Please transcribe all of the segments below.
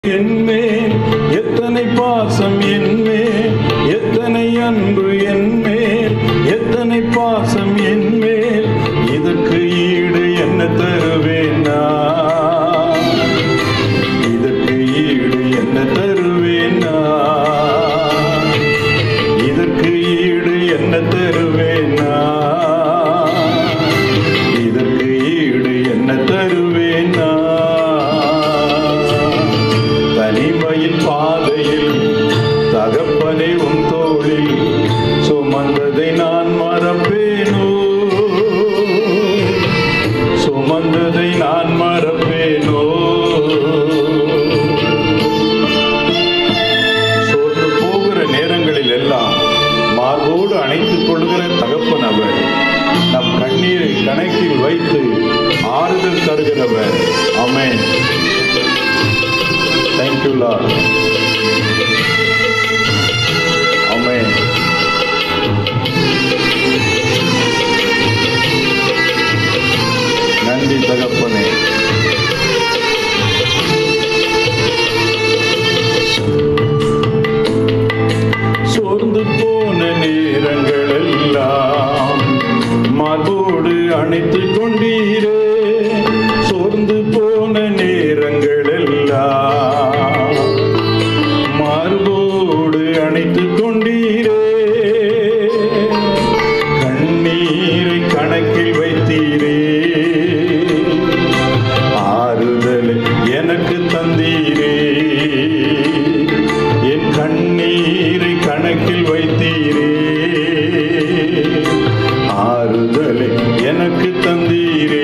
என்மேல் எத்தனை பாசம் என்மேல் எத்தனை அன்பு என்மேல் எத்தனை பாசம் என்மேல் இதற்கு ஈடு என்ன தருவேன் நான்? இதற்கு ஈடு என்ன தருவேன் நான்? இதற்கு ஈடு என்ன தருவேன் நான்? இதற்கு ஈடு என்ன தருவேன் நான்? தனிமையின் பாதையில் தகப்பனை உன் தோளில் சுமந்ததை நான் மறப்பேனோ சுமந்ததை நான் மறப்பேனோ சோர்ந்து போகிற நேரங்களில் எல்லாம் மார்போடு அணைத்துக் கொள்கிற தகப்பன் அவர் நம் கண்ணீரை கணக்கில் வைத்து ஆறுதல் தருகிறவர் ஆமென் Thank you, Lord. Amen. நன்றி தகப்பனே சோர்ந்து போன நேரங்கள் எல்லாம் மார்போடு அணைத்துக் கொண்டீரே சோர்ந்து போன நேரங்கள் எல்லாம் மார்போடு அணைத்துக் கொண்டீரே கண்ணீரை கணக்கில் வைத்தீரே ஆறுதல் எனக்கு தந்தீரே என் கண்ணீரை கணக்கில் வைத்தீரே ஆறுதல் எனக்கு தந்தீரே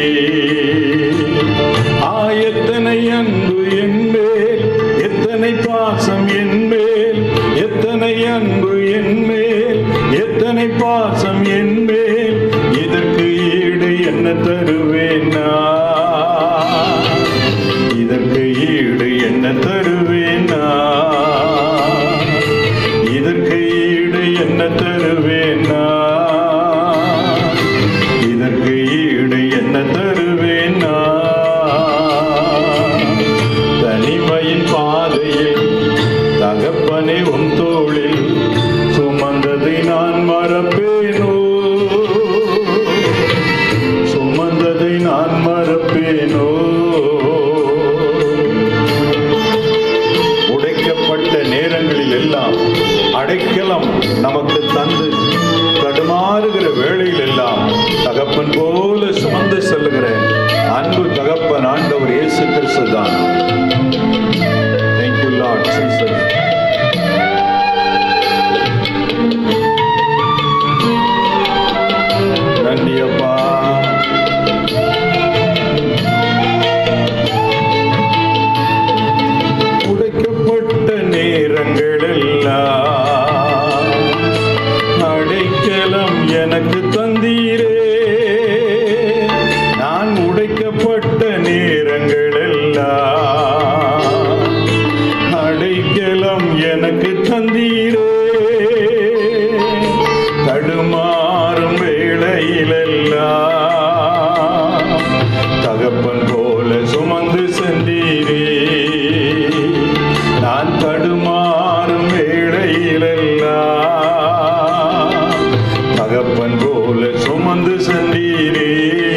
ஆயத்தனை அன்பு என்மேல் எத்தனை பாசம் என்மேல் எத்தனை அன்பு என்மேல் எத்தனை பாசம் என்மேல் இதற்கு ஈடு என்ன தருவேன் நான்? இதற்கு ஈடு என்ன தருவேன் நான்? இதற்கு ஈடு என்ன தருவேன் நான்? இதற்கு ஈடு என்ன தருவேன் நான்? தனிமையின் பாதையில் தகப்பனே உன் தோளில் சுமந்ததை நான் மறப்பேனோ சுமந்ததை நான் மறப்பேனோ உடைக்கப்பட்ட நேரங்களில் எல்லாம் அடைக்கலம் நமக்கு தந்து தடுமாறுகிற வேளையில் எல்லாம் தகப்பன் போல சுமந்து செல்லுகிற அன்பு தகப்பன் ஆண்டவர் இயேசு கிறிஸ்து தான் தேங்க்யூ லார்ட் ஜீசஸ் நன்றி அப்பா உடைக்கப்பட்ட நேரங்கள் எல்லாம் அடைக்கலம் எனக்கு தந்தீரே நான் உடைக்கப்பட்ட நேரங்கள் எல்லாம் அடைக்கலம் எனக்கு தந்தீரே தடுமாறும் வேளையிலெல்லாம் தகப்பன் போல சுமந்து சென்றீரே நான் தடுமாறும் வேளையிலெல்லாம் தகப்பன் போல சுமந்து சென்றீரே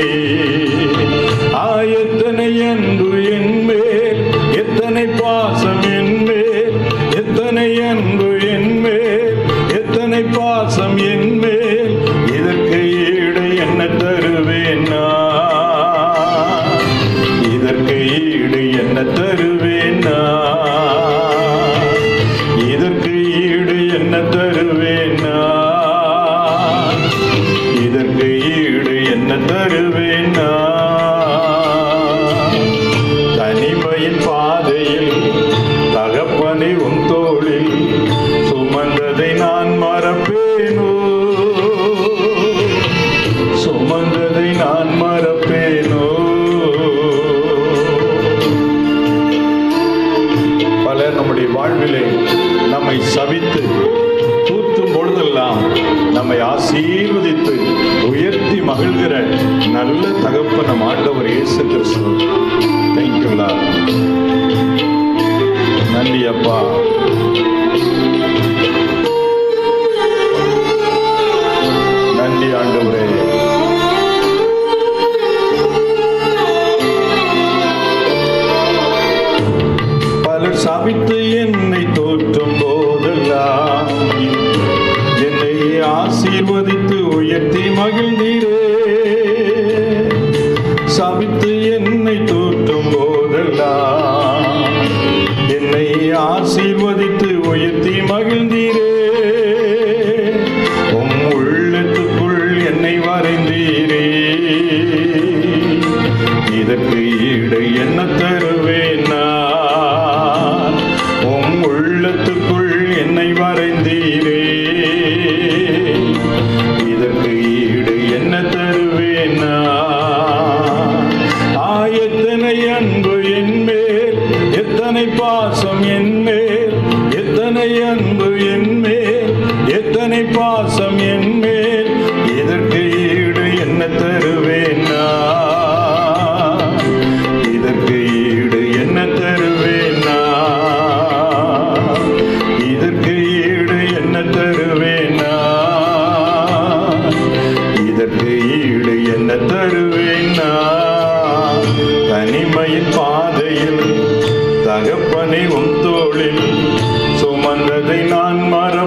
ஆயத்தனை அன்பு என்மேல் எத்தனை பாசம் என்மேல் எத்தனை அன்பு என்மேல் எத்தனை பாசம் என்மேல் இதற்கு ஈடு என்ன தருவேன் நான்? இதற்கு ஈடு என்ன தருவேன் நான்? இதற்கு ஈடு என்ன தருவேன் நான்? இதற்கு ஈடு என்ன தருவேன் நான்? தனிமையின் பாதையில் தகப்பனை உன் தோளில் சுமந்ததை நான் மறப்பேனோ சுமந்ததை நான் மறப்பேனோ பலர் நம்முடைய வாழ்விலே நம்மை சபித்து தூத்தும் பொழுதெல்லாம் நம்மை ஆசீர்வதித்து உயர்த்தி மகிழ்கிற நல்ல தகப்பன் நம் ஆண்டவர் இயேசு கிறிஸ்து தேங்க்யூ அப்பா நன்றி ஆண்டவரே பலர் சபித்து என்னை தோற்றும் போதெல்லாம் என்னை ஆசீர்வதித்து உயர்த்தி மகிழ்ந்தீரே சபித்து என்னை தோற்றும் போதெல்லாம் என்னை ஆசீர்வதித்து உயர்த்தி மகிழ்ந்தீரே உம் உள்ளத்துக்குள் என்னை வரைந்தீரே இதற்கு ஈடு என்ன தருவேன் நான் உம் உள்ளத்துக்குள் என்னை வரைந்தீரே இதற்கு ஈடு என்ன தருவேன் நான் ஆ, எத்தனை அன்பு என் மேல் எத்தனை பாசம் என் மேல் எத்தனை அன்பு என் மேல் எத்தனை பாசம் என் மேல் இதற்கு ஈடு என்ன தருவேன் நான்? இதற்கு ஈடு என்ன தருவேன் நான்? இதற்கு ஈடு என்ன தருவேன் நான்? இதற்கு ஈடு என்ன தருவேன் நான்? தனிமையின் பாதையில் தகப்பனை உன் தோளில் சுமந்ததை நான் மற